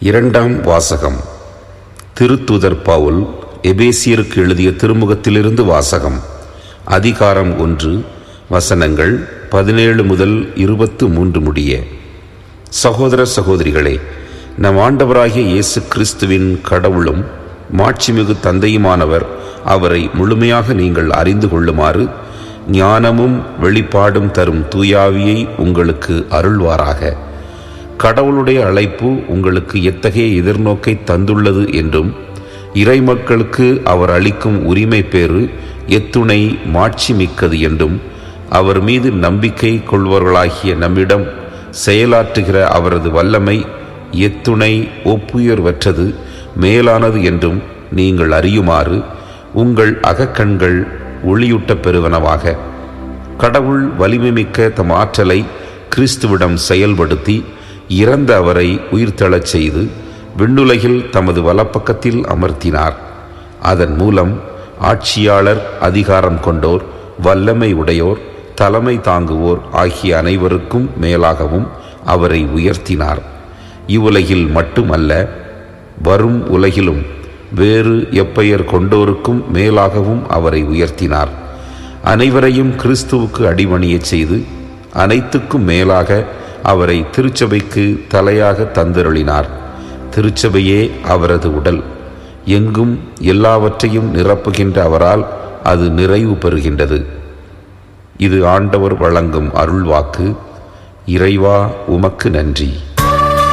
இரண்டாம் வாசகம் திருத்துதர் பவுல் எபேசியருக்கு எழுதிய திருமுகத்திலிருந்து வாசகம் அதிகாரம் ஒன்று வசனங்கள் பதினேழு முதல் இருபத்து மூன்று முடிய சகோதர சகோதரிகளே நம் ஆண்டவராகிய இயேசு கிறிஸ்துவின் கடவுளும் மாட்சிமிகு தந்தையுமானவர் அவரை முழுமையாக நீங்கள் அறிந்து கொள்ளுமாறு ஞானமும் வெளிப்பாடும் தரும் தூயாவியை உங்களுக்கு அருள்வாராக கடவுளுடைய அழைப்பு உங்களுக்கு எத்தகைய எதிர்நோக்கை தந்துள்ளது என்றும் இறைமக்களுக்கு அவர் அளிக்கும் உரிமை பேறு எத்துணை மாட்சி மிக்கது என்றும் அவர் மீது நம்பிக்கை கொள்வர்களாகிய நம்மிடம் செயலாற்றுகிற அவரது வல்லமை எத்துணை ஒப்புயர்வற்றது மேலானது என்றும் நீங்கள் அறியுமாறு உங்கள் அகக்கண்கள் ஒளியூட்ட பெறுவனவாக கடவுள் வலிமைமிக்க தம் ஆற்றலை கிறிஸ்துவிடம் செயல்படுத்தி இறந்த அவரை உயிர்த்தெழச் செய்து விண்ணுலகில் தமது வலப்பக்கத்தில் அமர்த்தினார் அதன் மூலம் ஆட்சியாளர் அதிகாரம் கொண்டோர் வல்லமை உடையோர் தலைமை தாங்குவோர் ஆகிய அனைவருக்கும் மேலாகவும் அவரை உயர்த்தினார் இவ்வுலகில் மட்டுமல்ல வரும் உலகிலும் வேறு எப்பெயர் கொண்டோருக்கும் மேலாகவும் அவரை உயர்த்தினார் அனைவரையும் கிறிஸ்துவுக்கு அடிமணியச் செய்து அனைத்துக்கும் மேலாக அவரை திருச்சபைக்கு தலையாக தந்தருளினார் திருச்சபையே அவரது உடல் எங்கும் எல்லாவற்றையும் நிரப்புகின்ற அவரால் அது நிறைவு பெறுகின்றது இது ஆண்டவர் வழங்கும் அருள்வாக்கு இறைவா உமக்கு நன்றி